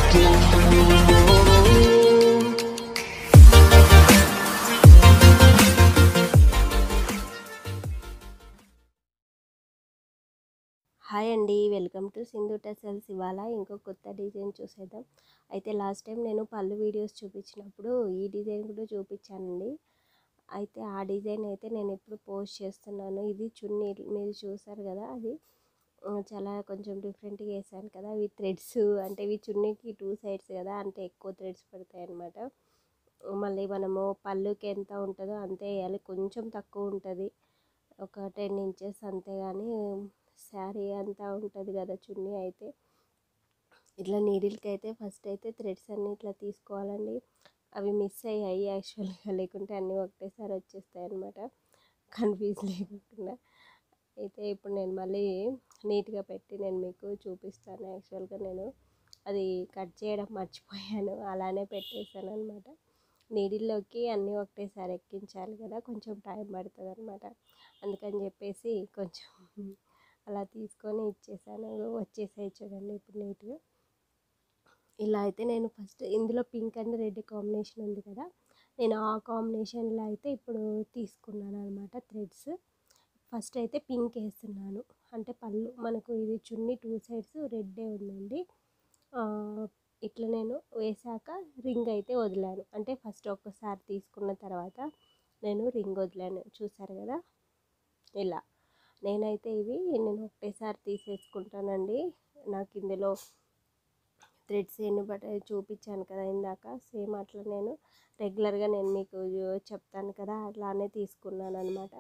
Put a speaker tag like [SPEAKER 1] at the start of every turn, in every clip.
[SPEAKER 1] hi అండి welcome to Sindhu tassels ఇవాళ ఇంకో కొత్త డిజైన్ చూసేద్దాం అయితే లాస్ట్ టైం నేను పళ్ళు వీడియోస్ చూపించినప్పుడు ఈ డిజైన్ కూడా చూపించానండి అయితే ఆ డిజైన్ అయితే నేను ఇప్పుడు పోస్ట్ చేస్తున్నాను ఇది చున్నీ మీరు చూసారు కదా అది ఆ, చాలా కొంచెం డిఫరెంట్గా వేసాను కదా ఇవి థ్రెడ్స్ అంటే ఇవి చున్నీకి టూ సైడ్స్ కదా అంటే ఎక్కువ థ్రెడ్స్ పడతాయి అన్నమాట మళ్ళీ మనము పళ్ళుకి ఎంత ఉంటుందో అంతే వేయాలి కొంచెం తక్కువ ఉంటుంది ఒక టెన్ ఇంచెస్ అంతే కానీ శారీ అంతా ఉంటుంది కదా చున్నీ అయితే ఇట్లా నీడిల్కి అయితే ఫస్ట్ అయితే థ్రెడ్స్ అన్నీ ఇట్లా తీసుకోవాలండి అవి మిస్ అయ్యాయి యాక్చువల్గా లేకుంటే అన్నీ ఒకటేసారి వచ్చేస్తాయి అనమాట కన్ఫ్యూజ్ లేకుండా అయితే ఇప్పుడు నేను మళ్ళీ నీట్గా పెట్టి నేను మీకు చూపిస్తాను యాక్చువల్గా నేను అది కట్ చేయడం మర్చిపోయాను అలానే పెట్టేశాను అనమాట నీడిల్లోకి అన్నీ ఒకటేసారి ఎక్కించాలి కదా కొంచెం టైం పడుతుంది అనమాట అందుకని చెప్పేసి కొంచెం అలా తీసుకొని ఇచ్చేసాను వచ్చేసాయి చూడండి ఇప్పుడు నీట్గా ఇలా అయితే నేను ఫస్ట్ ఇందులో పింక్ అండ్ రెడ్ కాంబినేషన్ ఉంది కదా నేను ఆ కాంబినేషన్లో అయితే ఇప్పుడు తీసుకున్నాను అనమాట థ్రెడ్స్ ఫస్ట్ అయితే పింక్ వేస్తున్నాను అంటే పళ్ళు మనకు ఇది చున్నీ టూ సైడ్స్ రెడ్డే ఉందండి ఆ, ఇట్లా నేను వేసాక రింగ్ అయితే వదిలాను అంటే ఫస్ట్ ఒక్కసారి తీసుకున్న తర్వాత నేను రింగ్ వదిలాను చూసారు కదా ఇలా నేనైతే ఇవి నేను ఒకటేసారి తీసేసుకుంటానండి నాకు ఇందులో థ్రెడ్స్ ఎన్ని పట్టాయి చూపించాను కదా ఇందాక సేమ్ అట్లా నేను రెగ్యులర్గా నేను మీకు చెప్తాను కదా అట్లానే తీసుకున్నాను అనమాట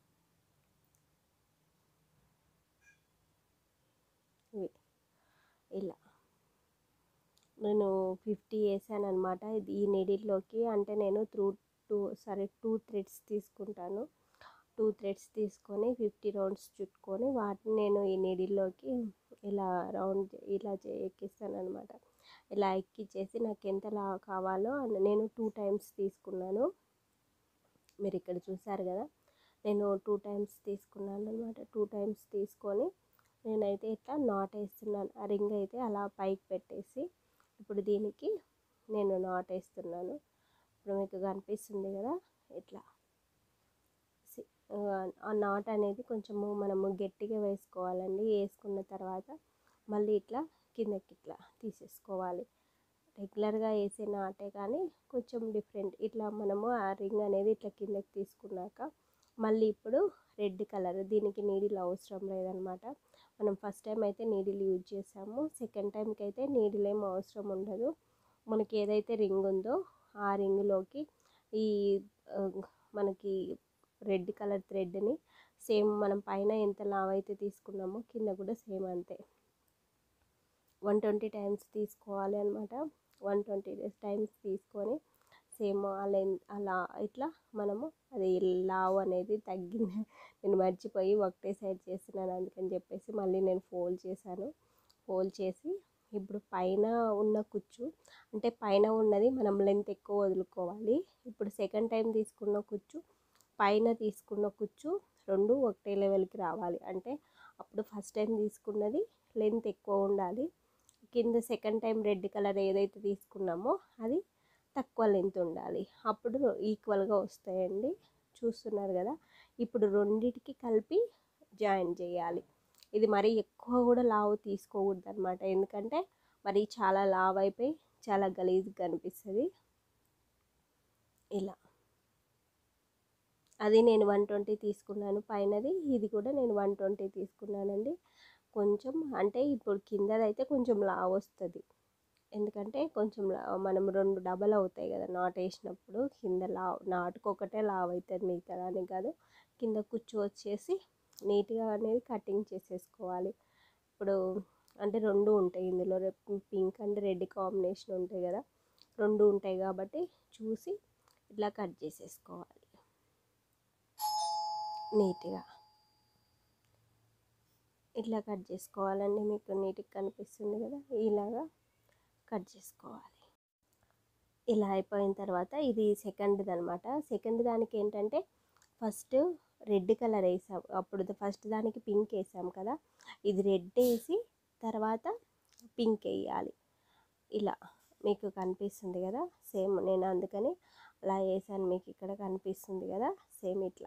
[SPEAKER 1] ఇవి ఇలా నేను ఫిఫ్టీ వేసాను అనమాట ఈ నీడిల్లోకి అంటే నేను through two sorry two threads తీసుకుంటాను టూ థ్రెడ్స్ తీసుకొని ఫిఫ్టీ రౌండ్స్ చుట్టుకొని వాటిని నేను ఈ నీడిల్లోకి ఇలా రౌండ్ ఇలా చే- ఎక్కిస్తాను అనమాట ఇలా ఎక్కిచ్చేసి నాకు ఎంత లా కావాలో అన్- నేను టూ టైమ్స్ తీసుకున్నాను మీరు ఇక్కడ చూసారు కదా నేను టూ టైమ్స్ తీసుకున్నాను అనమాట టూ టైమ్స్ తీసుకొని నేనైతే ఇట్లా నాట్ వేస్తున్నాను ఆ రింగ్ అయితే అలా పైకి పెట్టేసి ఇప్పుడు దీనికి నేను నాట్ వేస్తున్నాను ఇప్పుడు మీకు కనిపిస్తుంది కదా ఇట్లా సి- ఆ, ఆ నాట్ అనేది కొంచెము మనము గట్టిగా వేసుకోవాలండి వేసుకున్న తర్వాత మళ్ళీ ఇట్లా కిందకి ఇట్లా తీసేసుకోవాలి రెగ్యులర్గా వేసే నాటే కానీ కొంచెం డిఫరెంట్ ఇట్లా మనము ఆ రింగ్ అనేది ఇట్లా కిందకి తీసుకున్నాక మళ్ళీ ఇప్పుడు రెడ్ కలర్ దీనికి నీడిల్ అవసరం లేదనమాట మనం ఫస్ట్ టైం అయితే నీడిల్ యూజ్ చేసాము సెకండ్ టైంకి అయితే నీడిల్ ఏం అవసరం ఉండదు మనకి ఏదైతే రింగ్ ఉందో ఆ రింగ్లోకి ఈ ఆ, మనకి రెడ్ కలర్ థ్రెడ్ని సేమ్ మనం పైన ఎంత లావ్ అయితే తీసుకున్నామో కింద కూడా సేమ్ అంతే వన్ ట్వంటీ టైమ్స్ తీసుకోవాలి అనమాట వన్ ట్వంటీ టైమ్స్ తీసుకొని సేమ్ అలా అలా ఇట్లా మనము అది లావ్ అనేది తగ్గింది నేను మర్చిపోయి ఒకటే సైడ్ చేస్తున్నాను అందుకని చెప్పేసి మళ్ళీ నేను ఫోల్డ్ చేశాను ఫోల్డ్ చేసి ఇప్పుడు పైన ఉన్న కుచ్చు అంటే పైన ఉన్నది మనం లెంత్ ఎక్కువ వదులుకోవాలి ఇప్పుడు సెకండ్ టైం తీసుకున్న కుచ్చు పైన తీసుకున్న కుచ్చు రెండు ఒకటే లెవెల్కి రావాలి అంటే అప్పుడు ఫస్ట్ టైం తీసుకున్నది లెంత్ ఎక్కువ ఉండాలి కింద సెకండ్ టైం రెడ్ కలర్ ఏదైతే తీసుకున్నామో అది తక్కువ లెంత్ ఉండాలి అప్పుడు ఈక్వల్గా వస్తాయండి చూస్తున్నారు కదా ఇప్పుడు రెండిటికి కలిపి జాయిన్ చేయాలి ఇది మరీ ఎక్కువ కూడా లావు తీసుకోకూడదు అనమాట ఎందుకంటే మరి చాలా లావ్ అయిపోయి చాలా గలీజ్గా కనిపిస్తుంది ఇలా అది నేను వన్ ట్వంటీ తీసుకున్నాను పైనది ఇది కూడా నేను వన్ ట్వంటీ తీసుకున్నానండి కొంచెం అంటే ఇప్పుడు కిందదైతే కొంచెం లావ్ వస్తుంది ఎందుకంటే కొంచెం లా- మనం రెండు డబల్ అవుతాయి కదా నాట్ వేసినప్పుడు కింద లావ్ నాటుకు ఒకటే లావ్ అవుతుంది మిగతా దానికి కాదు కింద కుచ్చు వచ్చేసి నీట్గా అనేది కటింగ్ చేసేసుకోవాలి ఇప్పుడు అంటే రెండు ఉంటాయి ఇందులో పింక్ అండ్ రెడ్ కాంబినేషన్ ఉంటాయి కదా రెండు ఉంటాయి కాబట్టి చూసి ఇట్లా కట్ చేసేసుకోవాలి నీట్గా ఇట్లా కట్ చేసుకోవాలండి మీకు నీట్గా కనిపిస్తుంది కదా ఇలాగా కట్ చేసుకోవాలి ఇలా అయిపోయిన తర్వాత ఇది సెకండ్ది అనమాట సెకండ్ దానికి ఏంటంటే ఫస్ట్ రెడ్ కలర్ వేసాం అప్పుడు ఫస్ట్ దానికి పింక్ వేసాం కదా ఇది రెడ్ వేసి తర్వాత పింక్ వేయాలి ఇలా మీకు కనిపిస్తుంది కదా సేమ్ నేను అందుకని అలా వేసాను మీకు ఇక్కడ కనిపిస్తుంది కదా సేమ్ ఇట్లా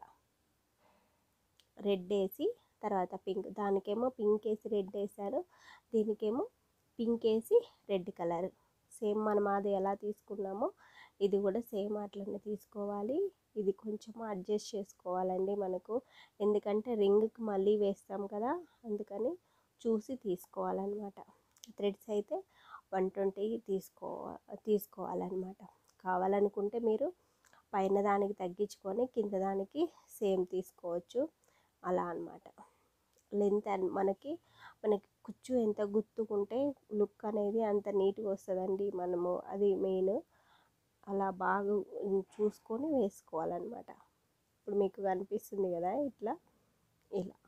[SPEAKER 1] రెడ్ వేసి తర్వాత పింక్ దానికేమో పింక్ వేసి రెడ్ వేసాను దీనికేమో పింక్ వేసి రెడ్ కలర్ సేమ్ మనం అది ఎలా తీసుకున్నామో ఇది కూడా సేమ్ అట్లనే తీసుకోవాలి ఇది కొంచెం అడ్జస్ట్ చేసుకోవాలండి మనకు ఎందుకంటే రింగ్కి మళ్ళీ వేస్తాం కదా అందుకని చూసి తీసుకోవాలన్నమాట థ్రెడ్స్ అయితే వన్ ట్వంటీ తీసుకో తీసుకోవాలన్నమాట కావాలనుకుంటే మీరు పైన దానికి తగ్గించుకొని కింద దానికి సేమ్ తీసుకోవచ్చు అలా అనమాట లెంత్ మనకి మనకి కుచ్చు ఎంత గుర్తుకుంటే లుక్ అనేది అంత నీట్గా వస్తుందండి మనము అది మెయిన్ అలా బాగా చూసుకొని వేసుకోవాలన్నమాట ఇప్పుడు మీకు కనిపిస్తుంది కదా ఇట్లా ఇలా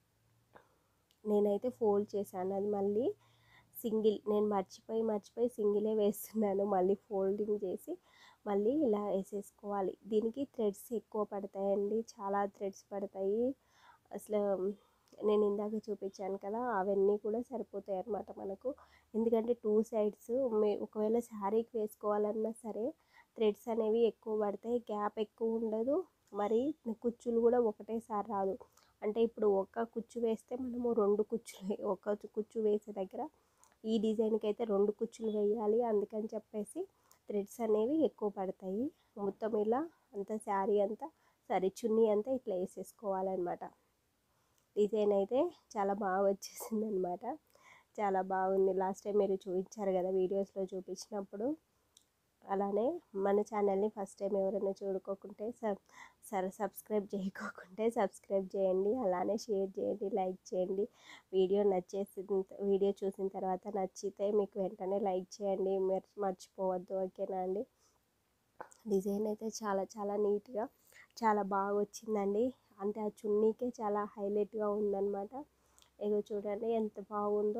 [SPEAKER 1] నేనైతే ఫోల్డ్ చేశాను అది మళ్ళీ సింగిల్ నేను మర్చిపోయి మర్చిపోయి సింగిలే వేస్తున్నాను మళ్ళీ ఫోల్డింగ్ చేసి మళ్ళీ ఇలా వేసేసుకోవాలి దీనికి థ్రెడ్స్ ఎక్కువ పడతాయండి చాలా థ్రెడ్స్ పడతాయి అసలు నేను ఇందాక చూపించాను కదా అవన్నీ కూడా సరిపోతాయి అన్నమాట మనకు ఎందుకంటే టూ సైడ్స్ మే ఒకవేళ శారీకి వేసుకోవాలన్నా సరే థ్రెడ్స్ అనేవి ఎక్కువ పడతాయి గ్యాప్ ఎక్కువ ఉండదు మరి కుచ్చులు కూడా ఒకటేసారి రాదు అంటే ఇప్పుడు ఒక కుచ్చు వేస్తే మనము రెండు కుచ్చులు ఒక కుచ్చు వేసే దగ్గర ఈ డిజైన్కి అయితే రెండు కుచ్చులు వేయాలి అందుకని చెప్పేసి థ్రెడ్స్ అనేవి ఎక్కువ పడతాయి మొత్తం ఇలా అంతా శారీ అంతా సరే చున్నీ అంతా ఇట్లా వేసేసుకోవాలన్నమాట డిజైన్ అయితే చాలా బాగా వచ్చేసింది అనమాట చాలా బాగుంది లాస్ట్ టైం మీరు చూపించారు కదా వీడియోస్లో చూపించినప్పుడు అలానే మన ఛానల్ని ఫస్ట్ టైం ఎవరైనా చూడుకోకుంటే సబ్ సరే సబ్స్క్రైబ్ చేయకోకుంటే సబ్స్క్రైబ్ చేయండి అలానే షేర్ చేయండి లైక్ చేయండి వీడియో నచ్చేసిన వీడియో చూసిన తర్వాత నచ్చితే మీకు వెంటనే లైక్ చేయండి మీరు మర్చిపోవద్దు ఓకేనా అండి డిజైన్ అయితే చాలా చాలా నీట్గా చాలా బాగా వచ్చిందండి అంటే ఆ చున్నీకే చాలా హైలైట్గా ఉందన్నమాట ఇగో చూడండి ఎంత బాగుందో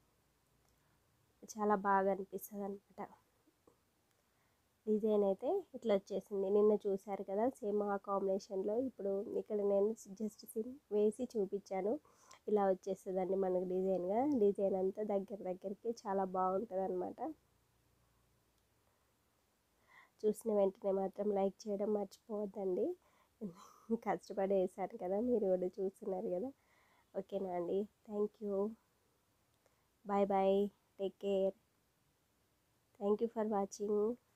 [SPEAKER 1] చాలా బాగా అనిపిస్తుంది అనమాట డిజైన్ అయితే ఇట్లా వచ్చేసింది నిన్న చూశారు కదా సేమ్ ఆ కాంబినేషన్లో ఇప్పుడు ఇక్కడ నేను జస్ట్ సిమ్ వేసి చూపించాను ఇలా వచ్చేస్తుందండి మనకు డిజైన్గా డిజైన్ అంతా దగ్గర దగ్గరికి చాలా బాగుంటుంది అనమాట చూసిన వెంటనే మాత్రం లైక్ చేయడం మర్చిపోవద్దండి కష్టపడి వేసాను కదా మీరు కూడా చూస్తున్నారు కదా ఓకేనా అండి thank you bye bye take care thank you for watching